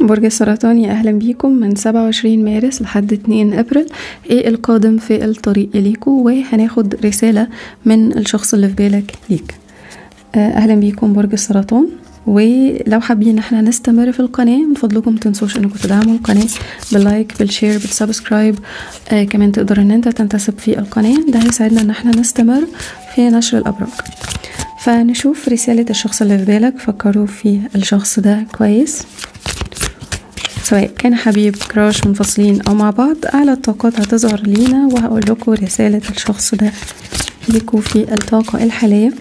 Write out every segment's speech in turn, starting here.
برج السرطان يا أهلا بيكم من 27 مارس لحد 2 أبريل إيه القادم في الطريق إليكم وهناخد رسالة من الشخص اللي في بالك ليك آه، أهلا بيكم برج السرطان ولو حابين ان احنا نستمر في القناة من فضلكم متنسوش انكم تدعموا القناة باللايك بالشير بالسبسكرايب آه كمان تقدر ان انت تنتسب في القناة ده هيساعدنا ان احنا نستمر في نشر الابراج فنشوف رسالة الشخص اللي في بالك فكروا في الشخص ده كويس سواء كان حبيب كراش منفصلين او مع بعض اعلى الطاقات هتظهر لينا وهقول لكم رسالة الشخص ده ليكوا في الطاقة الحالية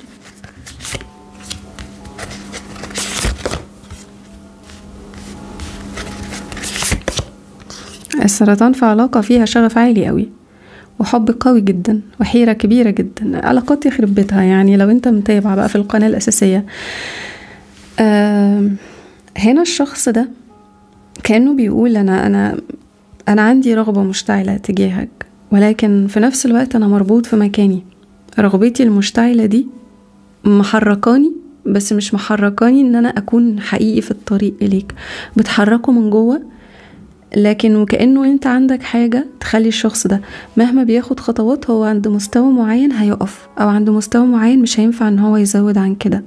السرطان في علاقة فيها شغف عالي قوي وحب قوي جدا وحيرة كبيرة جدا علاقات يخرب بيتها يعني لو انت متابع بقى في القناة الأساسية هنا الشخص ده كأنه بيقول أنا أنا أنا عندي رغبة مشتعلة تجاهك ولكن في نفس الوقت أنا مربوط في مكاني رغبتي المشتعلة دي محركاني بس مش محركاني ان انا اكون حقيقي في الطريق اليك بتحركه من جوه لكن وكأنه انت عندك حاجة تخلي الشخص ده مهما بياخد خطوات هو عند مستوى معين هيقف او عند مستوى معين مش هينفع ان هو يزود عن كده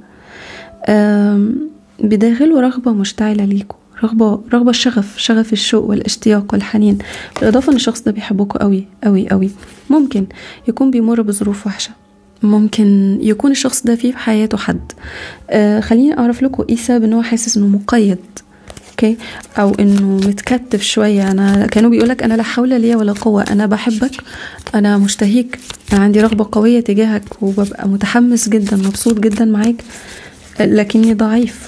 بداخله رغبة مشتعلة ليكوا رغبة رغبة الشغف شغف الشوق والاشتياق والحنين بالإضافة إن الشخص ده بيحبكوا قوي قوي قوي ممكن يكون بيمر بظروف وحشة ممكن يكون الشخص ده فيه في حياته حد آه خليني أعرف لكم إيه سبب إن هو حاسس إنه مقيد اوكي او انه متكتف شويه انا كانوا بيقولك انا لا حول لي ولا قوه انا بحبك انا مشتهيك انا عندي رغبه قويه تجاهك وببقى متحمس جدا مبسوط جدا معاك لكني ضعيف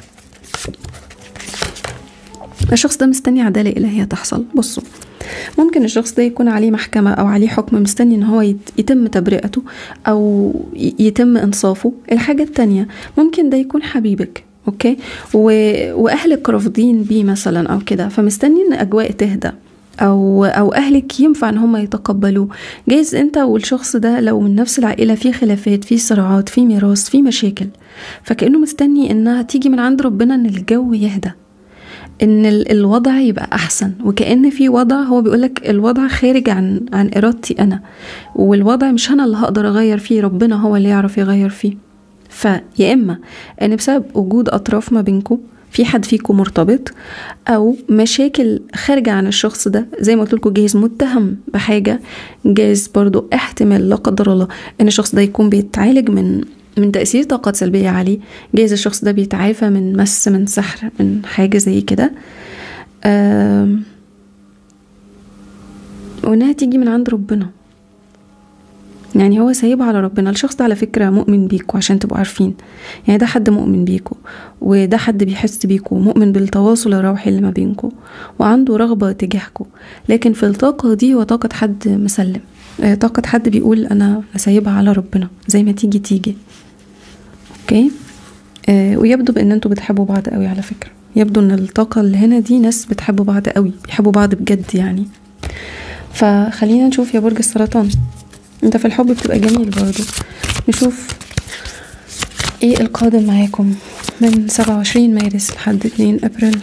الشخص ده مستني عدالة إلهية تحصل بصوا ممكن الشخص ده يكون عليه محكمة أو عليه حكم مستني إن هو يتم تبرئته أو يتم إنصافه الحاجة التانية ممكن ده يكون حبيبك اوكي و... واهلك رافضين بيه مثلا او كده فمستني ان اجواء تهدى او او اهلك ينفع ان هم يتقبلوه جايز انت والشخص ده لو من نفس العائله في خلافات في صراعات في ميراث في مشاكل فكانه مستني انها تيجي من عند ربنا ان الجو يهدى ان الوضع يبقى احسن وكان في وضع هو بيقولك الوضع خارج عن عن ارادتي انا والوضع مش انا اللي هقدر اغير فيه ربنا هو اللي يعرف يغير فيه فيا اما ان بسبب وجود اطراف ما بينكم في حد فيكم مرتبط او مشاكل خارجه عن الشخص ده زي ما قلت لكم جايز متهم بحاجه جايز برضو احتمال لا قدر الله ان الشخص ده يكون بيتعالج من من تأثير طاقات سلبية عليه جايز الشخص ده بيتعافى من مس من سحر من حاجة زي كده وإنها تيجي من عند ربنا يعني هو سايبها على ربنا الشخص ده على فكرة مؤمن بيكوا عشان تبقوا عارفين يعني ده حد مؤمن بيكوا وده حد بيحس بيكوا مؤمن بالتواصل الروحي اللي ما بينكوا وعنده رغبة تجاهكوا لكن في الطاقة دي هو طاقة حد مسلم طاقة حد بيقول أنا سايبها على ربنا زي ما تيجي تيجي اوكي آه ويبدو بان انتوا بتحبوا بعض قوي على فكرة يبدو ان الطاقة اللي هنا دي ناس بتحبوا بعض قوي بيحبوا بعض بجد يعني فخلينا نشوف يا برج السرطان انت في الحب بتبقى جميل برضو نشوف ايه القادم معاكم من سبعة وعشرين مارس لحد اتنين ابريل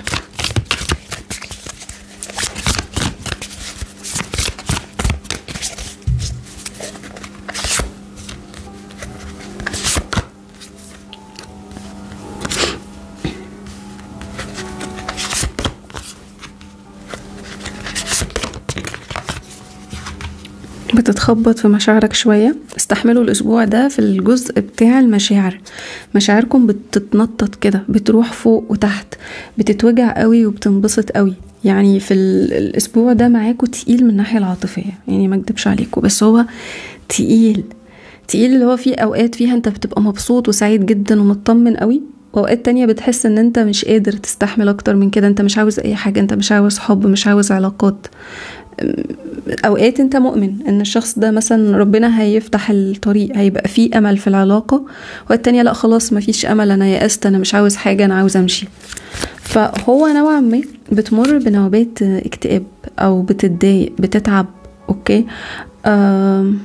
بتتخبط في مشاعرك شوية استحملوا الأسبوع ده في الجزء بتاع المشاعر مشاعركم بتتنطط كده بتروح فوق وتحت بتتوجع قوي وبتنبسط قوي يعني في الأسبوع ده معاكوا تقيل من الناحية العاطفية يعني ما اكدبش عليكم بس هو تقيل تقيل اللي هو في أوقات فيها أنت بتبقى مبسوط وسعيد جدا ومطمن قوي واوقات تانية بتحس ان انت مش قادر تستحمل اكتر من كده انت مش عاوز اي حاجة انت مش عاوز حب مش عاوز علاقات اوقات انت مؤمن ان الشخص ده مثلا ربنا هيفتح الطريق هيبقى فيه امل في العلاقه والتانية لا خلاص مفيش امل انا يأست انا مش عاوز حاجه انا عاوز امشي فهو نوعا ما بتمر بنوبات اكتئاب او بتتضايق بتتعب اوكي آم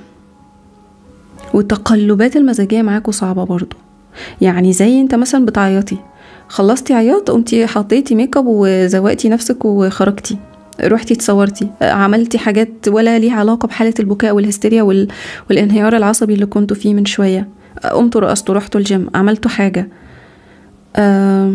والتقلبات المزاجيه معاكوا صعبه برضو يعني زي انت مثلا بتعيطي خلصتي عياط قمتي حطيتي ميك اب وزوقتي نفسك وخرجتي رحتي اتصورتي عملتي حاجات ولا ليها علاقه بحاله البكاء والهستيريا وال... والانهيار العصبي اللي كنتوا فيه من شويه قمتوا رقصتوا رحتوا الجيم عملتوا حاجه أه...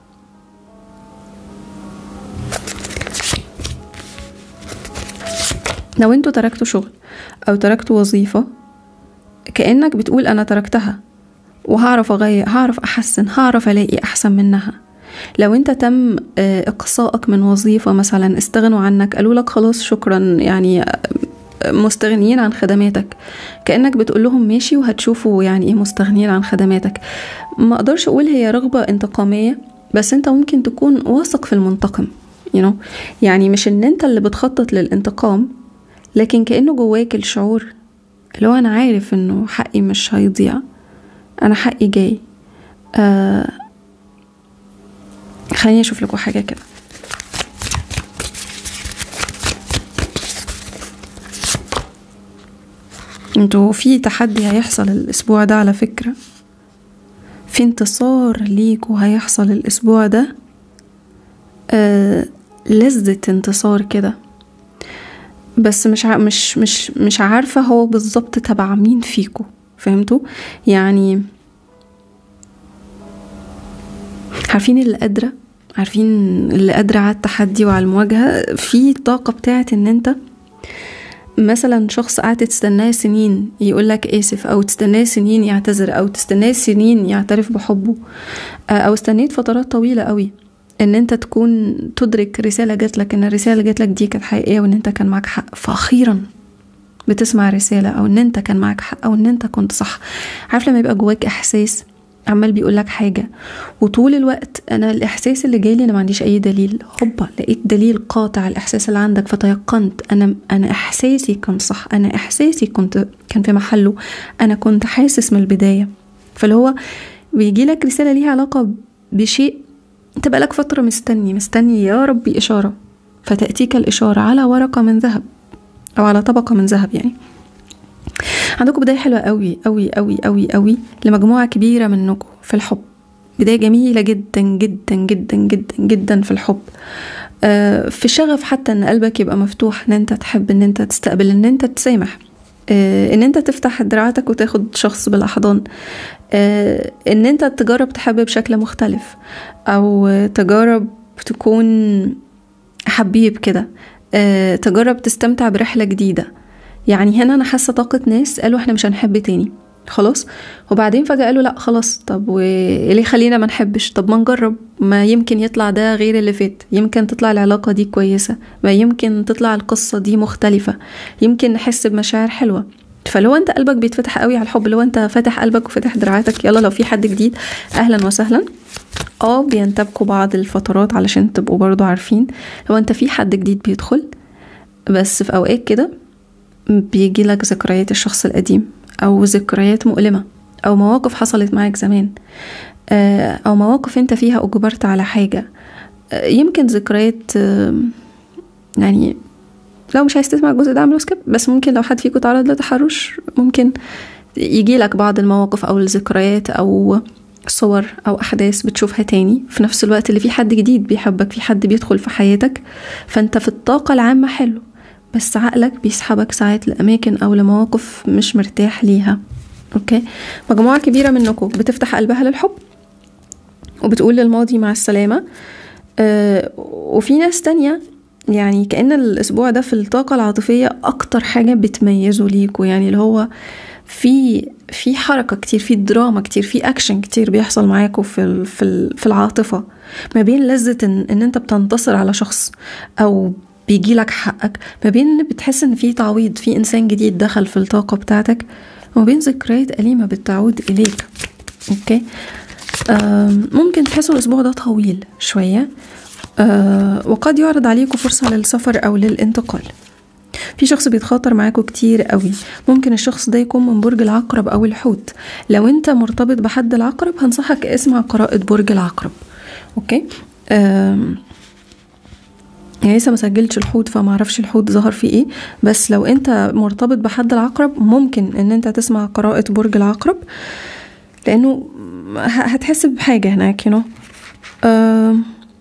لو انتوا تركتوا شغل او تركتوا وظيفه كانك بتقول انا تركتها وهعرف اغير هعرف احسن هعرف الاقي احسن منها لو انت تم اقصائك من وظيفة مثلا استغنوا عنك قالوا لك خلاص شكرا يعني مستغنيين عن خدماتك كأنك بتقول لهم ماشي وهتشوفوا يعني ايه مستغنيين عن خدماتك ما اقدرش اقول هي رغبة انتقامية بس انت ممكن تكون واثق في المنتقم you know? يعني مش ان انت اللي بتخطط للانتقام لكن كأنه جواك الشعور اللي هو انا عارف انه حقي مش هيضيع انا حقي جاي آه خليني اشوف لكم حاجه كده انتوا في تحدي هيحصل الاسبوع ده على فكره في انتصار ليكوا هيحصل الاسبوع ده آه لذة انتصار كده بس مش ع... مش مش مش عارفه هو بالظبط تبع مين فيكوا فهمتوا يعني عارفين اللي قادرة عارفين اللي قادرة على التحدي وعلى المواجهة في طاقة بتاعت ان انت مثلا شخص قعدت تستناه سنين يقولك آسف أو تستناه سنين يعتذر أو تستناه سنين يعترف بحبه أو استنيت فترات طويلة قوي ان انت تكون تدرك رسالة جاتلك ان الرسالة اللي جاتلك دي كانت حقيقية وان انت كان معاك حق فأخيرا بتسمع رسالة أو إن أنت كان معاك حق أو إن أنت كنت صح عارف لما يبقى جواك إحساس عمال بيقول لك حاجة وطول الوقت أنا الإحساس اللي جايلي أنا ما عنديش أي دليل هوبا لقيت دليل قاطع الإحساس اللي عندك فتيقنت أنا أنا إحساسي كان صح أنا إحساسي كنت كان في محله أنا كنت حاسس من البداية فاللي هو بيجي لك رسالة ليها علاقة بشيء أنت بقالك فترة مستني مستني يا ربي إشارة فتأتيك الإشارة على ورقة من ذهب او على طبقه من ذهب يعني عندكم بدايه حلوه قوي قوي قوي قوي قوي لمجموعه كبيره منكم في الحب بدايه جميله جدا جدا جدا جدا جدا في الحب آه في شغف حتى ان قلبك يبقى مفتوح ان انت تحب ان انت تستقبل ان انت تسامح آه ان انت تفتح دراعاتك وتاخد شخص بالاحضان آه ان انت تجرب تحب بشكل مختلف او تجرب تكون حبيب كده أه تجرب تستمتع برحلة جديدة يعني هنا أنا حاسة طاقة ناس قالوا احنا مش هنحب تاني خلاص وبعدين فجأة قالوا لا خلاص طب وليه خلينا ما نحبش طب ما نجرب ما يمكن يطلع ده غير اللي فات يمكن تطلع العلاقة دي كويسة ما يمكن تطلع القصة دي مختلفة يمكن نحس بمشاعر حلوة فلو انت قلبك بيتفتح قوي على الحب لو انت فاتح قلبك وفاتح دراعاتك يلا لو في حد جديد اهلا وسهلا اه بينتبكوا بعض الفترات علشان تبقوا برضو عارفين لو انت في حد جديد بيدخل بس في اوقات كده بيجي لك ذكريات الشخص القديم او ذكريات مؤلمة او مواقف حصلت معاك زمان او مواقف انت فيها اجبرت على حاجة يمكن ذكريات يعني لو مش عايز تسمع الجزء ده اعمله سكيب بس ممكن لو حد فيكم تعرض لتحرش ممكن يجي لك بعض المواقف او الذكريات او صور او احداث بتشوفها تاني في نفس الوقت اللي في حد جديد بيحبك في حد بيدخل في حياتك فانت في الطاقة العامة حلو بس عقلك بيسحبك ساعات لأماكن أو لمواقف مش مرتاح ليها أوكي مجموعة كبيرة منكم بتفتح قلبها للحب وبتقول للماضي مع السلامة آه وفي ناس تانية يعني كأن الأسبوع ده في الطاقة العاطفية أكتر حاجة بتميزه ليكوا يعني اللي هو في في حركة كتير في دراما كتير في أكشن كتير بيحصل معاكوا في في في العاطفة ما بين لذة إن, إن أنت بتنتصر على شخص أو بيجي لك حقك ما بين بتحس إن في تعويض في إنسان جديد دخل في الطاقة بتاعتك وما بين ذكريات أليمة بتعود إليك أوكي ممكن تحسوا الأسبوع ده طويل شوية أه وقد يعرض عليكم فرصة للسفر أو للانتقال في شخص بيتخاطر معاكوا كتير قوي ممكن الشخص ده يكون من برج العقرب أو الحوت لو أنت مرتبط بحد العقرب هنصحك اسمع قراءة برج العقرب أوكي أم يعني لسه ما سجلتش الحوت فما اعرفش الحوت ظهر فيه ايه بس لو انت مرتبط بحد العقرب ممكن ان انت تسمع قراءة برج العقرب لانه هتحس بحاجة هناك you know. أه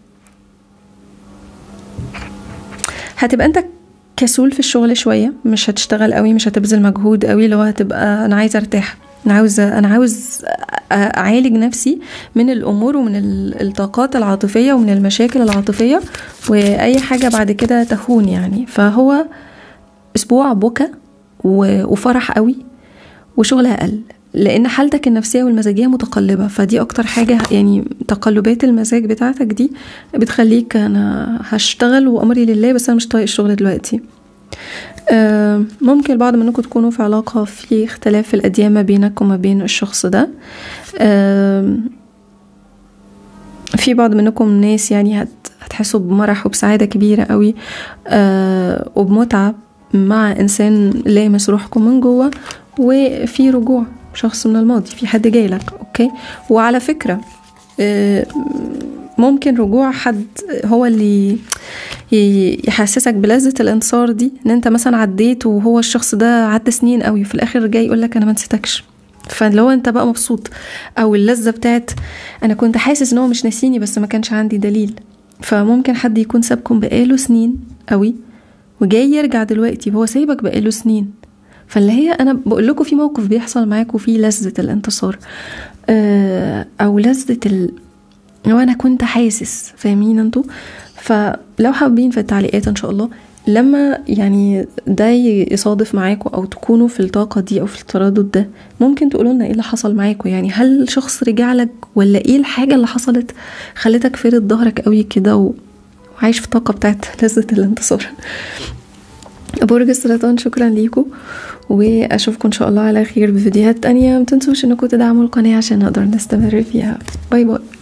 هتبقى انت كسول في الشغل شوية مش هتشتغل قوي مش هتبذل مجهود قوي اللي هو هتبقى انا عايزة ارتاح انا عاوزة انا عاوز اعالج نفسي من الامور ومن الطاقات العاطفية ومن المشاكل العاطفية واي حاجة بعد كده تهون يعني فهو اسبوع بكى وفرح قوي وشغل اقل لان حالتك النفسيه والمزاجيه متقلبه فدي اكتر حاجه يعني تقلبات المزاج بتاعتك دي بتخليك انا هشتغل وامري لله بس انا مش طايق الشغل دلوقتي ممكن البعض منكم تكونوا في علاقة في اختلاف في الأديان ما بينك وما بين الشخص ده في بعض منكم ناس يعني هتحسوا بمرح وبسعادة كبيرة قوي وبمتعة مع إنسان لامس روحكم من جوه وفي رجوع شخص من الماضي في حد جاي لك اوكي وعلى فكره ممكن رجوع حد هو اللي يحسسك بلذة الانتصار دي ان انت مثلا عديت وهو الشخص ده عدى سنين قوي وفي الاخر جاي يقول لك انا ما نسيتكش فلو انت بقى مبسوط او اللذة بتاعت انا كنت حاسس ان هو مش ناسيني بس ما كانش عندي دليل فممكن حد يكون سابكم بقاله سنين قوي وجاي يرجع دلوقتي وهو سايبك بقاله سنين فاللي هي انا بقول لكم في موقف بيحصل معاكم فيه لذة الانتصار او لذة ال... لو انا كنت حاسس فاهمين انتوا فلو حابين في التعليقات ان شاء الله لما يعني ده يصادف معاكم او تكونوا في الطاقة دي او في التردد ده ممكن تقولوا لنا ايه اللي حصل معاكم يعني هل شخص رجع لك ولا ايه الحاجة اللي حصلت خلتك فارد ظهرك قوي كده و... وعايش في الطاقة بتاعت لذة الانتصار برج السرطان شكرا ليكم واشوفكم ان شاء الله على خير بفيديوهات تانية متنسوش انكم تدعموا القناة عشان نقدر نستمر فيها باي باي